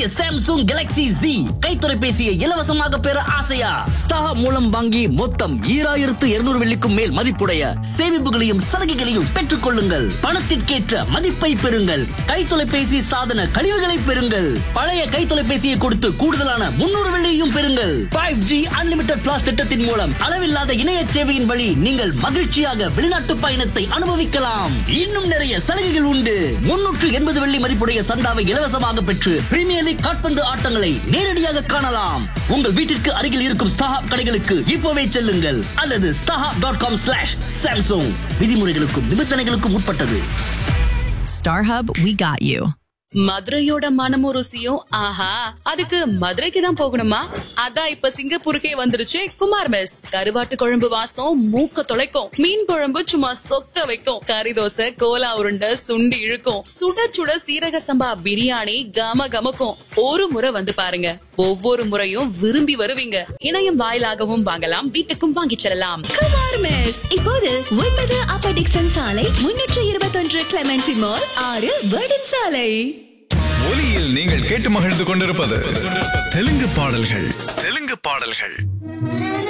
புதிய Samsung Galaxy Z கை தொலைபேசியை இலவசமாக பெற ஆசையா ஸ்டார் மூலம் வாங்கி மொத்தம் ஈராயிரத்து இருநூறு வெள்ளிக்கும் மேல் மதிப்புடைய சேமிப்புகளையும் சலுகைகளையும் பெற்றுக் கொள்ளுங்கள் பணத்திற்கேற்ற மதிப்பை பெறுங்கள் கை தொலைபேசி சாதன கழிவுகளை பெறுங்கள் பழைய கை தொலைபேசியை கொடுத்து கூடுதலான முன்னூறு வெள்ளியையும் பெறுங்கள் ஃபைவ் ஜி அன்லிமிட்டட் பிளாஸ் திட்டத்தின் மூலம் அளவில்லாத இணைய சேவையின் வழி நீங்கள் மகிழ்ச்சியாக வெளிநாட்டு பயணத்தை அனுபவிக்கலாம் இன்னும் நிறைய சலுகைகள் உண்டு முன்னூற்று எண்பது வெள்ளி மதிப்புடைய சந்தாவை இலவசமாக பெற்று பிரீமியர் லீக் காட்பந்து ஆட்டங்களை நேரடியாக காணலாம் உங்கள் வீட்டிற்கு அருகில் இருக்கும் ஸ்டாஹாப் கடைகளுக்கு இப்போவே செல்லுங்கள் அல்லது StarHub dot com slash Samsung விதிமுறைகளுக்கும் நிபந்தனைகளுக்கும் உட்பட்டது StarHub, we got you. மதுரையோட மனமும் ருசியும் ஆஹா அதுக்கு மதுரைக்கு தான் போகணுமா அதான் இப்ப சிங்கப்பூருக்கே வந்துருச்சு குமார் மெஸ் கருவாட்டு குழம்பு வாசம் மூக்க தொலைக்கும் மீன் குழம்பு சும்மா சொக்க வைக்கும் கறி தோசை கோலா உருண்டை சுண்டி இழுக்கும் சுட சுட சீரக சம்பா பிரியாணி கம கமக்கும் ஒரு முறை வந்து பாருங்க ஒவ்வொரு முறையும் விரும்பி வருவீங்க இணையம் வாயிலாகவும் வாங்கலாம் வீட்டுக்கும் வாங்கிச் செல்லலாம் குமார் மெஸ் இப்போது ஒன்பது அப்ப டிக்சன் சாலை முன்னூற்று இருபத்தொன்று கிளமெண்டி மால் ஆறு வேர்டன் சாலை ஒலியில் நீங்கள் கேட்டு மகிழ்ந்து கொண்டிருப்பது தெலுங்கு பாடல்கள் தெலுங்கு பாடல்கள்